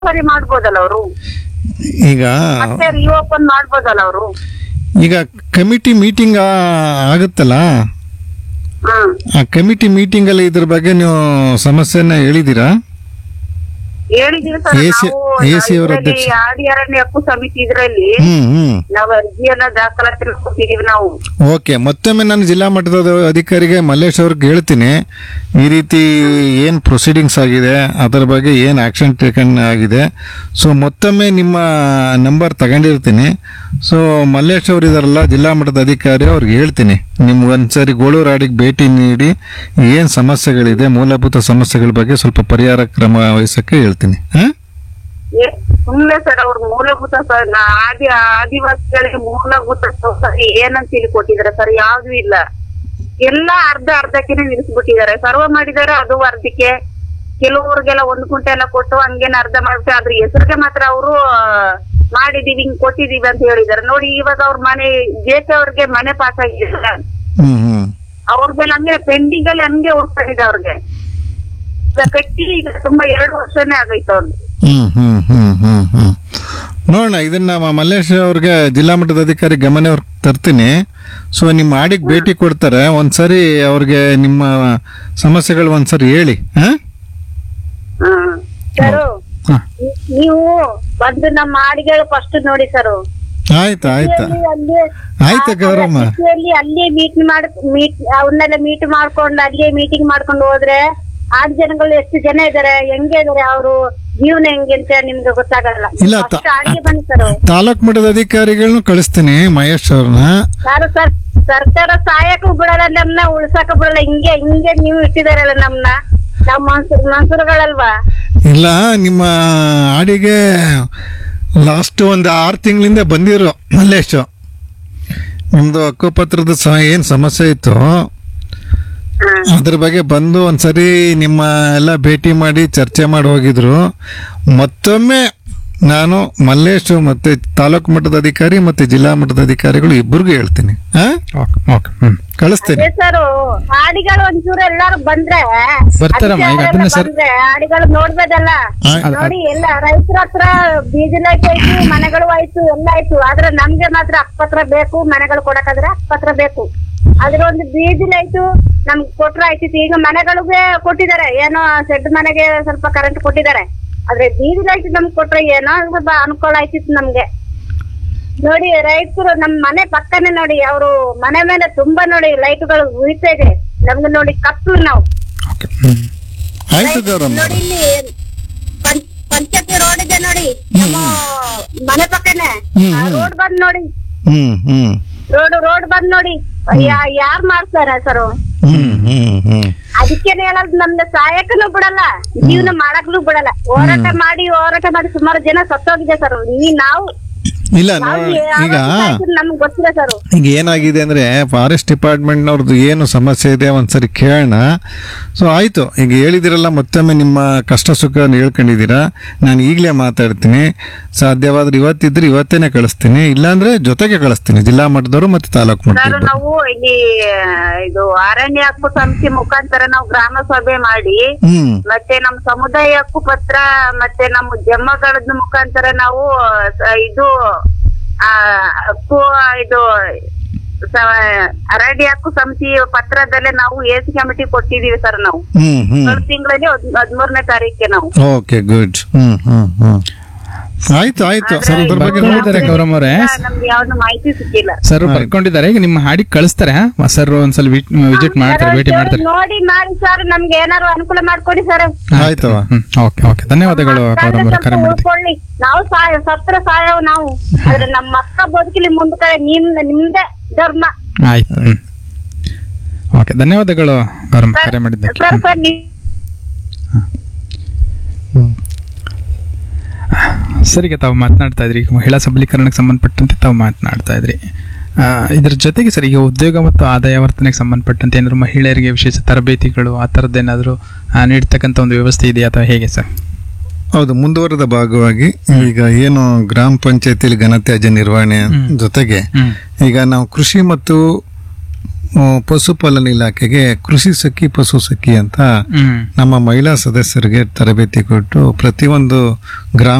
ಸರಿ ಮಾಡ್ಬೋದಲ್ಲ ಅವರು ಈಗ ಮತ್ತೆ ರಿಓಪನ್ ಮಾಡ್ಬೋದಲ್ಲ ಅವರು ಈಗ ಕಮಿಟಿ ಮೀಟಿಂಗ್ ಆಗುತ್ತಲ್ಲ ಹ್ಮ್ ಆ ಕಮಿಟಿ ಮೀಟಿಂಗಲ್ಲಿ ಇದ್ರ ಬಗ್ಗೆ ನೀವು ಸಮಸ್ಯೆನ ಹೇಳಿದ್ದೀರಾ ಹೇಳಿದೀವಿ ಸರ್ AC ನಾವು AC ಅವರ ಇದ್ರಲ್ಲಿ ಅಧ್ಯಕ್ಷ. ಆಡಿ ಅರಣ್ಯ ಹಕ್ಕು ಸಮಿತಿ ಇದ್ರಲ್ಲಿ ಹ್ಮ್ ಹ್ಮ್ ನಾವು ಅರ್ಜಿಯನ್ನ ದಾಖಲಾತಿ ಕೊಟ್ಟಿದೀವಿ ನಾವು ಓಕೆ ಮತ್ತೊಮ್ಮೆ ನಾನು ಜಿಲ್ಲಾ ಮಟ್ಟದ ಅಧಿಕಾರಿಗೆ ಮಲ್ಲೇಶ್ ಅವ್ರಿಗೆ ಹೇಳ್ತೀನಿ ಈ ರೀತಿ ಏನು ಪ್ರೊಸೀಡಿಂಗ್ಸ್ ಆಗಿದೆ ಅದರ ಬಗ್ಗೆ ಏನು ಆಕ್ಷನ್ ಟೇಕನ್ ಆಗಿದೆ ಸೊ ಮತ್ತೊಮ್ಮೆ ನಿಮ್ಮ ನಂಬರ್ ತಗೊಂಡಿರ್ತೀನಿ ಸೊ ಮಲ್ಲೇಶ್ ಅವರು ಇದಾರಲ್ಲ ಜಿಲ್ಲಾ ಮಟ್ಟದ ಅಧಿಕಾರಿ ಅವ್ರಿಗೆ ಹೇಳ್ತೀನಿ ನಿಮ್ಗೆ ಒಂದ್ಸರಿ ಗೋಳೂರಾಡಿಗೆ ಭೇಟಿ ನೀಡಿ ಏನು ಸಮಸ್ಯೆಗಳಿದೆ ಮೂಲಭೂತ ಸಮಸ್ಯೆಗಳ ಬಗ್ಗೆ ಸ್ವಲ್ಪ ಪರಿಹಾರ ಕ್ರಮ ವಹಿಸಕ್ಕೆ ಹೇಳ್ತೀನಿ ಹಾಂ ಏ- ಸುಮ್ನೆ ಸರ್ ಅವ್ರ ಮೂಲಭೂತ ಸ- ನಾ- ಆದಿ ಆದಿವಾಸಿಗಳಿಗೆ ಮೂಲಭೂತ ಸೌಕರ್ಯ ಏನಂತ ಹೇಳಿ ಕೊಟ್ಟಿದ್ದಾರೆ ಸರ್ ಯಾವ್ದು ಇಲ್ಲ ಎಲ್ಲ ಅರ್ಧ ಅರ್ಧಕ್ಕೆ ನಿಲ್ಲಿಸ್ಬಿಟ್ಟಿದ್ದಾರೆ ಸರ್ವ ಮಾಡಿದ್ದಾರೆ ಅದು ಅರ್ಧಕ್ಕೆ ಕೆಲವ್ರಿಗೆಲ್ಲ ಒಂದ್ ಕುಂಟೆ ಎಲ್ಲ ಕೊಟ್ಟು ಹಂಗೇನ ಅರ್ಧ ಮಾಡ್ತಾರೆ ಅದ್ರ ಹೆಸರಿಗೆ ಮಾತ್ರ ಅವರು ಮಾಡಿದೀವಿ ಹಿಂಗ್ ಕೊಟ್ಟಿದೀವಿ ಅಂತ ಹೇಳಿದ್ದಾರೆ ನೋಡಿ ಇವಾಗ ಅವ್ರ ಮನೆ ಜೇಕೆ ಅವ್ರಿಗೆ ಮನೆ ಪಾಸ್ ಆಗಿದೆ ಹ್ಞೂ ಹ್ಞೂ ಅವ್ರದ್ದೆಲ್ಲ ಹಂಗೆ ಪೆಂಡಿಂಗ್ ಅಲ್ಲಿ ಹಂಗೆ ಹೋಗ್ತಾ ಇದೆ ಅವ್ರಿಗೆ ಈಗ ಕಟ್ಟಿ ಈಗ ತುಂಬಾ ಎರಡು ವರ್ಷನೇ ಆಗೈತೆ ಅವ್ರಿಗೆ ಹ್ಮ್ ಹ್ಮ್ ಹ್ಮ್ ಹ್ಮ್ ಹ್ಮ್ ನೋಡೋಣ ಇದನ್ನ ಮ- ಮಲ್ಲೇಶ್ ಅವ್ರಿಗೆ ಜಿಲ್ಲಾ ಮಟ್ಟದ ಅಧಿಕಾರಿ ಗಮನ ಅವ್ರಿಗೆ ತರ್ತೀನಿ ಸೊ ನಿಮ್ಮ ಆಡಿಗೆ ಭೇಟಿ ಕೊಡ್ತಾರೆ ಒಂದ್ಸರಿ ಅವ್ರಿಗೆ ನಿಮ್ಮ ಸಮಸ್ಯೆಗಳು ಒಂದ್ಸರಿ ಹೇಳಿ ಹಾ ಹ್ಮ್ ಸರು ಹಾ. ನೀವು ಬಂದು ನಮ್ಮ ಹಾಡಿಗಳು ಫಸ್ಟ್ ನೋಡಿ ಸರ್ ಆಯ್ತು ಆಯ್ತು ಆಯ್ತು ಗೌರಮ್ಮ ಅಲ್ಲೇ ಮೀಟ್ ಮಾಡ್ ಮೀಟ್ ಅವನ್ನೆಲ್ಲ ಮೀಟ್ ಮಾಡ್ಕೊಂಡು ಅಲ್ಲೇ ಮೀಟಿಂಗ್ ಮಾಡ್ಕೊಂಡು ಹೋದ್ರೆ ಆರು ಜನಗಳು ಎಷ್ಟು ಜನ ಇದಾರೆ ಹೆಂಗೆ ಇದಾರೆ ಅವರು ಜೀವನ ಹೆಂಗೆ ಅಂತ ನಿಮ್ಗೆ ಗೊತ್ತಾಗಲ್ಲ ಇಲ್ಲ, ತ- ಫಸ್ಟ್ ಹಾಡಿಗೆ ಬನ್ನಿ ಸರ್ ತಾಲೂಕ್ ಮಟ್ಟದ ಅಧಿಕಾರಿಗಳನ್ನ ಕಳಿಸ್ತೀನಿ ಮಹೇಶ್ ಅವ್ರನ್ನ ಯಾರು ಸರ್ ಸರ್ಕಾರ ಸಹಾಯಕ್ಕೂ ಬಿಡಲ್ಲ ನಮ್ನ ಉಳ್ಸಕ್ ಬಿಡಲ್ಲ ಹಿಂಗೆ ಹಿಂಗೆ ನೀವು ಇಟ್ಟಿದಾರಲ್ಲ ನಮ್ನ ನಾವ್ ಮನ್ಸೂರ್ ಮನ್ಸೂರ್ಗಳಲ್ವಾ ಇಲ್ಲ ನಿಮ್ಮ ಆಡಿಗೆ ಲಾಸ್ಟ್ ಒಂದು ಆರು ತಿಂಗಳಿಂದ ಬಂದಿರೋ ಮಲ್ಲೇಶ್ ನಿಮ್ದು ಹಕ್ಕುಪತ್ರದ ಸಹ ಏನು ಸಮಸ್ಯೆ ಇತ್ತು ಅದ್ರ ಬಗ್ಗೆ ಬಂದು ಒಂದ್ಸರಿ ನಿಮ್ಮ ಎಲ್ಲ ಭೇಟಿ ಮಾಡಿ ಚರ್ಚೆ ಮಾಡಿ ಹೋಗಿದ್ರು ಮತ್ತೊಮ್ಮೆ ನಾನು ಮಲ್ಲೇಶ್ ಮತ್ತೆ ತಾಲೂಕು ಮಟ್ಟದ ಅಧಿಕಾರಿ ಮತ್ತೆ ಜಿಲ್ಲಾ ಮಟ್ಟದ ಅಧಿಕಾರಿಗಳು ಇಬ್ಬರಿಗೂ ಹೇಳ್ತೀನಿ ಹಾ ಓಕೆ ಓಕೆ ಹ್ಮ್ ಕಳಿಸ್ತೀನಿ ಅದೇ ಸರ್ ಹಾಡಿಗಳು ಒಂಚೂರು ಎಲ್ಲಾರು ಬಂದ್ರೆ ಬರ್ತಾರಮ್ಮ, ಈಗ ಅದನ್ನ ಸರ್- ಬಂದ್ರೆ ಹಾಡಿಗಳು ನೋಡ್ಬೋದಲ್ಲ ಆ- ನೋಡಿ ಎಲ್ಲ ರೈತರ ಹತ್ರ ಬೀಜ ಲೈಟ್ ಆಯ್ತು ಮನೆಗಳು ಆಯ್ತು ಎಲ್ಲ ಆಯ್ತು ಆದ್ರೆ ನಮ್ಗೆ ಮಾತ್ರ ಅಕ್ಕಪತ್ರ ಬೇಕು ಮನೆಗಳು ಕೊಡಕಾದ್ರೆ ಅಕ್ಕಪತ್ರ ಬೇಕು ಅದ್ರ ಒಂದು ಬೀಜ ಲೈಟು ನಮ್ಗೆ ಕೊಟ್ರ ಆಯ್ತಿತ್ತು ಈಗ ಮನೆಗಳಿಗೆ ಕೊಟ್ಟಿದ್ದಾರೆ ಏನೋ ಸೆಡ್ ಮನೆಗೆ ಸ್ವಲ್ಪ ಕರೆಂಟ್ ಕೊಟ್ಟಿದ್ದಾರೆ ಆದ್ರೆ ಬೀಜ ಲೈಟ್ ನಮ್ಗೆ ಕೊಟ್ರೆ ಏನೋ ಸ್ವಲ್ಪ ಅನುಕೂಲ ಆಯ್ತಿತ್ತು ನಮ್ಗೆ ನೋಡಿ ರೈತರು ನಮ್ ಮನೆ ಪಕ್ಕನೆ ನೋಡಿ ಅವರು ಮನೆ ಮೇಲೆ ತುಂಬಾ ನೋಡಿ ಲೈಟ್ಗಳು ಉಳಿತಾ ಇದೆ ನಮ್ಗೆ ನೋಡಿ ಕತ್ಲು ನಾವು ಓಕೆ ಹ್ಮ್ ಆಯ್ತು ಗೌರಮ್ಮ ನೋಡಿ ಇಲ್ಲಿ ಪಂ- ಪಂಚಾಯತಿ ರೋಡ್ ಇದೆ ನೋಡಿ ನಮ್ಮ ಮನೆ ಪಕ್ಕನೆ ರೋಡ್ ಬಂದ್ ನೋಡಿ ಹ್ಮ್ ಹ್ಮ್ ರೋಡ್ ರೋಡ್ ಬಂದ್ ನೋಡಿ ಯಾ- ಯಾರ್ ಮಾಡ್ತಾರ ಸರ್ ಹ್ಮ್ ಹ್ಮ್ ಹ್ಮ್ ಅದಕ್ಕೇನೆ ಹೇಳೋದು ನಮ್ಗೆ ಸಹಾಯಕನು ಬಿಡಲ್ಲ ಜೀವನ ಮಾಡಕ್ನು ಬಿಡಲ್ಲ ಹೋರಾಟ ಮಾಡಿ ಹೋರಾಟ ಮಾಡಿ ಸುಮಾರು ಜನ ಸತ್ತೋಗಿದೆ ಸರ್ ಈ ನಾವು ಇಲ್ಲ ನಾವು ನೋ- ಈಗ ನಮ್ಗೆ ಗೊತ್ತಿಲ್ಲ ಸರ್ ಈಗ ಏನಾಗಿದೆ ಅಂದರೆ ಫಾರೆಸ್ಟ್ ಡಿಪಾರ್ಟ್ಮೆಂಟ್ನವ್ರದ್ದು ಏನು ಸಮಸ್ಯೆ ಇದೆ ಒಂದ್ಸರಿ ಕೇಳೋಣ ಸೊ ಆಯಿತು ಈಗ ಹೇಳಿದಿರಲ್ಲ ಮತ್ತೊಮ್ಮೆ ನಿಮ್ಮ ಕಷ್ಟ ಸುಖ ಹೇಳ್ಕೊಂಡಿದ್ದೀರಾ ನಾನು ಈಗಲೇ ಮಾತಾಡ್ತೀನಿ ಸಾಧ್ಯವಾದ್ರೆ ಇವತ್ತಿದ್ರೆ ಇವತ್ತೇನೆ ಕಳಿಸ್ತೀನಿ ಇಲ್ಲಾಂದ್ರೆ ಜೊತೆಗೆ ಕಳಿಸ್ತೀನಿ ಜಿಲ್ಲಾ ಮಟ್ಟದವರು ಮತ್ತು ತಾಲೂಕು ಸರ್ ಮಟ್ಟದವರು ನಾವು ಇಲ್ಲಿ ಇದು ಅರಣ್ಯ ಹಕ್ಕು ಸಮಿತಿ ಮುಖಾಂತರ ನಾವು ಗ್ರಾಮ ಸಭೆ ಮಾಡಿ ಹ್ಮ್ ಮತ್ತೆ ನಮ್ಮ ಸಮುದಾಯ ಹಕ್ಕು ಪತ್ರ ಮತ್ತೆ ನಮ್ಮ ಜಮ್ಮಗಳದ ಮುಖಾಂತರ ನಾವು ಸ- ಇದು ಆ ಹಕ್ಕು ಇದು ಸ- ಅರಣ್ಯ ಹಕ್ಕು ಸಮಿತಿ ಪತ್ರದಲ್ಲೇ ನಾವು ಎಸಿ ಕಮಿಟಿ ಕೊಟ್ಟಿದೀವಿ ಸರ್ ನಾವು ಹ್ಮ್ ಹ್ಮ್ ಒಂದು ತಿಂಗಳಲ್ಲಿ ಹದಿಮೂರನೇ ತಾರೀಕಿಗೆ ನಾವು ಓಕೆ ಗುಡ್ ಹ್ಮ್ ಹ್ಮ್ ಹ್ಮ್ ಆಯ್ತು ಆಯ್ತು ಸರ್ ಅದ್ರ ಬಗ್ಗೆ ಬರ್ಕೊಂಡಿದ್ದಾರೆ ನೋಡ್ತೀನಿ. ಗೌರಮ್ಮ ಅವರೇ ನಮ್ಗೆ ಯಾವ್ದು ಮಾಹಿತಿ ಸಿಕ್ಕಿಲ್ಲ ಸರ್ ಬರ್ಕೊಂಡಿದ್ದಾರೆ ಈಗ ನಿಮ್ಮ ಹಾಡಿಗೆ ಕಳಿಸ್ತಾರೆ ಸರ್ ಒಂದ್ಸಲ ವಿಸಿಟ್ ಮಾಡ್ತಾರೆ ಭೇಟಿ ಮಾಡ್ತಾರೆ ನೋಡಿ ಮಾಡಿ ಸರ್ ನಮ್ಗೆ ಏನಾರು ಅನುಕೂಲ ಮಾಡ್ಕೊಡಿ ಸರ್ ಆಯ್ತವ ಹ್ಮ್ ಓಕೆ ಓಕೆ ಧನ್ಯವಾದಗಳು ಗೌರಮ್ಮ ಅವರೇ ಕರೆ ಮಾಡಿದ್ದಕ್ಕೆ ಉಳ್ಕೊಳ್ಳಿ ನಾವು ಸಾಯ ಸತ್ರ ಸಾಯವ್ ನಾವು ಆದ್ರೆ ನಮ್ಮ ಅಕ್ಕ ಬದುಕಲಿ ಮುಂದಕ್ಕೆ ನಿಮ್ ನಿಮ್ದೇ ಧರ್ಮ ಆಯ್ತು ಹ್ಮ್ ಓಕೆ ಧನ್ಯವಾದಗಳು ಗೌರಮ್ಮ ಕರೆ ಮಾಡಿದ್ದಕ್ಕೆ ಸರ್ ಸರ್ ನೀವ್ ಸರಿಗೆ ತಾವು ಮಾತನಾಡ್ತಾ ಇದ್ರಿ ಈಗ ಮಹಿಳಾ ಸಬಲೀಕರಣಕ್ಕೆ ಸಂಬಂಧಪಟ್ಟಂತೆ ತಾವು ಮಾತನಾಡ್ತಾ ಇದ್ರಿ ಆ, ಇದ್ರ ಜೊತೆಗೆ ಸರ್ ಈಗ ಉದ್ಯೋಗ ಮತ್ತು ಆದಾಯ ವರ್ತನೆಗೆ ಸಂಬಂಧಪಟ್ಟಂತೆ ಏನಾದ್ರು ಮಹಿಳೆಯರಿಗೆ ವಿಶೇಷ ತರಬೇತಿಗಳು ಆ ಥರದ್ದೇನಾದರೂ ನೀಡ್ತಕ್ಕಂಥ ಒಂದು ವ್ಯವಸ್ಥೆ ಇದೆಯಾ ಅಥವಾ ಹೇಗೆ ಸರ್ ಹೌದು ಮುಂದುವರೆದ ಭಾಗವಾಗಿ ಈಗ ಏನು ಗ್ರಾಮ ಪಂಚಾಯತಿಲಿ ಘನತ್ಯಾಜ್ಯ ನಿರ್ವಹಣೆ ಜೊತೆಗೆ ಹ್ಮ್ ಈಗ ನಾವು ಕೃಷಿ ಮತ್ತು ಆ, ಪಶುಪಾಲನೆ ಇಲಾಖೆಗೆ ಕೃಷಿ ಸಖಿ ಪಶು ಸಖಿ ಅಂತ ಹ್ಮ್ ನಮ್ಮ ಮಹಿಳಾ ಸದಸ್ಯರಿಗೆ ತರಬೇತಿ ಕೊಟ್ಟು ಪ್ರತಿಯೊಂದು ಗ್ರಾಮ